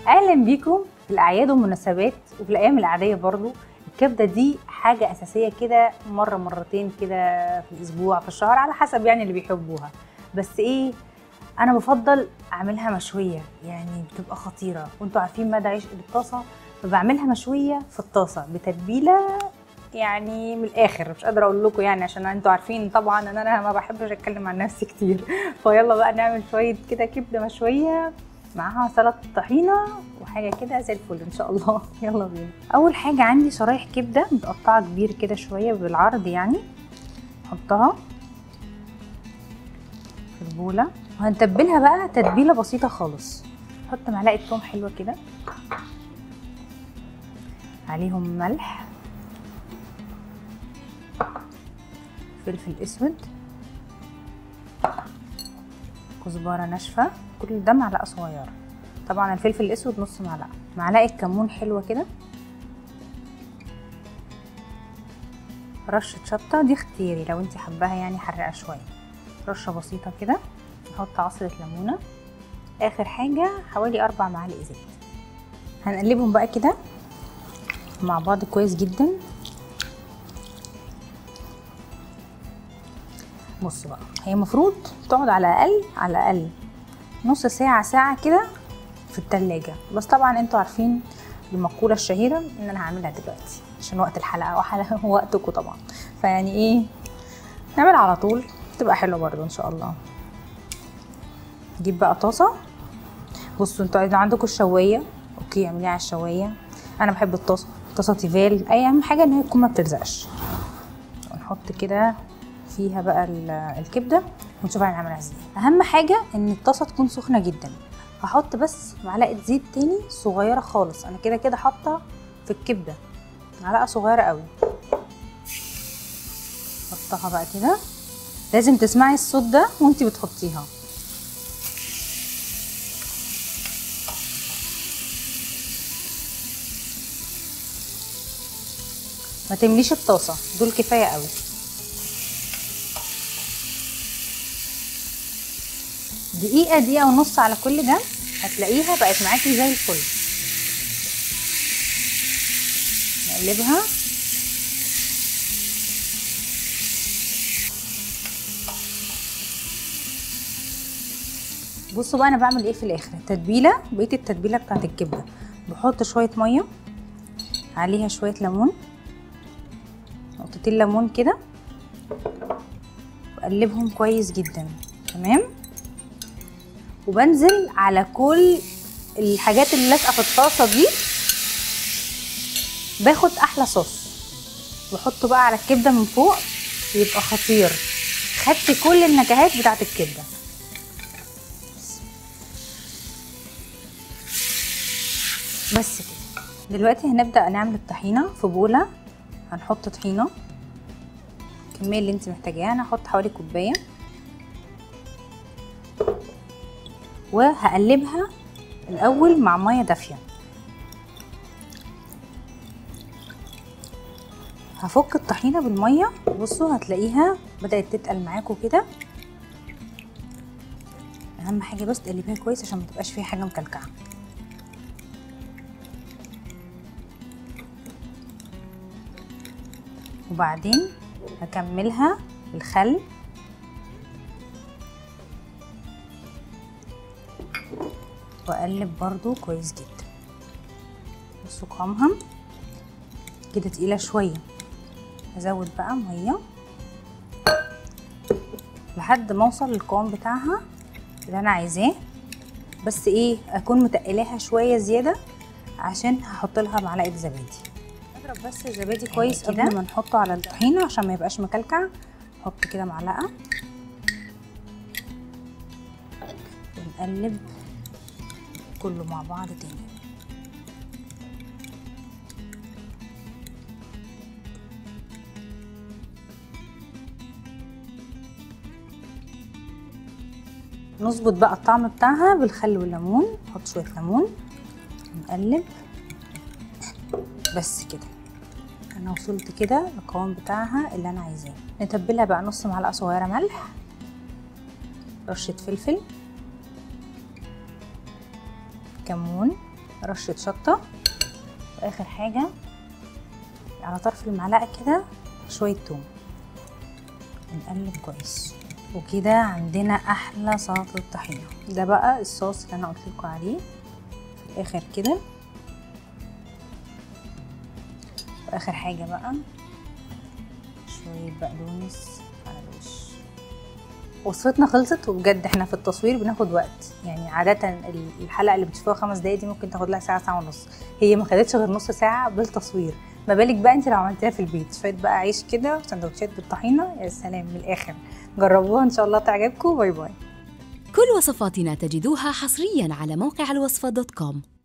اهلا بيكم في الاعياد والمناسبات وفي الايام العاديه برضو الكبده دي حاجه اساسيه كده مره مرتين كده في الاسبوع في الشهر على حسب يعني اللي بيحبوها بس ايه انا بفضل اعملها مشويه يعني بتبقى خطيره وانتوا عارفين مدى عشق الطاسه فبعملها مشويه في الطاسه بتتبيله يعني من الاخر مش قادره اقول لكم يعني عشان انتوا عارفين طبعا ان انا ما بحبش اتكلم عن نفسي كتير فيلا بقى نعمل شويه كده كبده مشويه معاها سلطه طحينه وحاجه كده زي الفل ان شاء الله يلا بينا اول حاجه عندي شرايح كبده متقطعه كبير كده شويه بالعرض يعني نحطها في البوله وهنتبلها بقى تتبيله بسيطه خالص نحط معلقه توم حلوه كده عليهم ملح فلفل اسود كزبره ناشفه كل ده معلقه صغيره طبعا الفلفل الاسود نص معلقه معلقه كمون حلوه كده رشه شطه دي اختياري لو انت حباها يعني حرقه شويه رشه بسيطه كده نحط عصره ليمونه اخر حاجه حوالي اربع معالق زيت هنقلبهم بقى كده مع بعض كويس جدا بص بقى هي المفروض تقعد على الاقل على الاقل نص ساعه ساعه كده في التلاجة بس طبعا انتوا عارفين المقولة الشهيرة ان انا هعملها دلوقتي عشان وقت الحلقة وحلقة وقتكم طبعا فيعني ايه نعمل على طول تبقى حلوة برضو ان شاء الله نجيب بقى طاسة بصوا انتوا اذا عندكم الشواية اوكي اعمليها على الشواية انا بحب الطاسة طاسة تيفال اي اهم حاجة ان هي تكون ما بتلزقش ونحط كده فيها بقى الكبدة ونشوف هنعملها ازاي اهم حاجة ان الطاسة تكون سخنة جدا هحط بس معلقه زيت تاني صغيره خالص انا كده كده حاطه في الكبده معلقه صغيره قوي حطها بقى كده لازم تسمعي الصوت ده وانتي بتحطيها ما تمليش الطاسه دول كفايه قوي دقيقة دقيقة ونص على كل ده هتلاقيها بقت معاكي زي الفل نقلبها بصوا بقى انا بعمل ايه في الاخر التتبيله بقيه التتبيله بتاعت الكبده بحط شويه ميه عليها شويه ليمون نقطتين ليمون كده واقلبهم كويس جدا تمام وبنزل على كل الحاجات اللي لازقه في الطاسه دي باخد احلى صوص واحطه بقى على الكبده من فوق يبقى خطير خدت كل النكهات بتاعت الكبده بس كده دلوقتي هنبدا نعمل الطحينه في بوله هنحط طحينه الكميه اللي انت محتاجاها انا هحط حوالي كوبايه وهقلبها الاول مع ميه دافيه هفك الطحينه بالميه بصوا هتلاقيها بدات تتقل معاكم كده اهم حاجه بس تقلبيها كويس عشان ما تبقاش فيها حاجه مكلكعه وبعدين هكملها بالخل واقلب برضو كويس جدا بصوا قوامها كده تقيله شويه هزود بقى ميه لحد ما اوصل للقوام بتاعها اللي انا عايزاه بس ايه اكون متقلاها شويه زياده عشان هحط لها معلقه زبادي اضرب بس الزبادي كويس كده قبل ما نحطه على الطحينه عشان ما يبقاش مكلكع نحط كده معلقه ونقلب كله مع بعض تاني نظبط بقى الطعم بتاعها بالخل والليمون نحط شويه ليمون نقلب بس كده انا وصلت كده القوام بتاعها اللي انا عايزاه نتبلها بقى نص معلقه صغيره ملح رشه فلفل كمون رشه شطه واخر حاجه على طرف المعلقه كده شويه توم نقلب كويس وكده عندنا احلى سلطه طحينه ده بقى الصوص اللي انا قلت لكم عليه في الاخر كده واخر حاجه بقى شويه بقدونس على الوش وصفتنا خلصت وبجد احنا في التصوير بناخد وقت يعني عادة الحلقة اللي بتشوفوها خمس دقايق دي ممكن تاخد لها ساعة ساعة ونص هي ما خدتش غير نص ساعة بالتصوير ما بالك بقى انت لو عملتيها في البيت شوية بقى عيش كده وسندوتشات بالطحينة يا سلام من الآخر جربوها ان شاء الله تعجبكم باي باي كل وصفاتنا تجدوها حصريا على موقع الوصفة دوت كوم